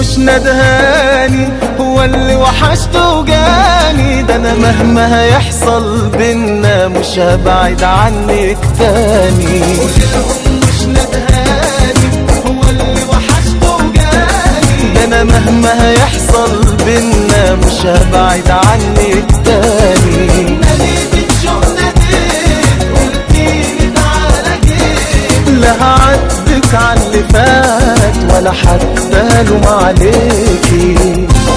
مش ندهاني هو اللي وحشته وجاني ده انا مهما هيحصل بينا مش هبعد عنك تاني قولهم مش ندهاني هو اللي وحشته وجاني ده انا مهما هيحصل بينا مش هبعد عنك تاني ناديتك شو ناديت قلتيلي تعالى جيت لا هعاتبك على اللي فات ولا حتى لوم عليك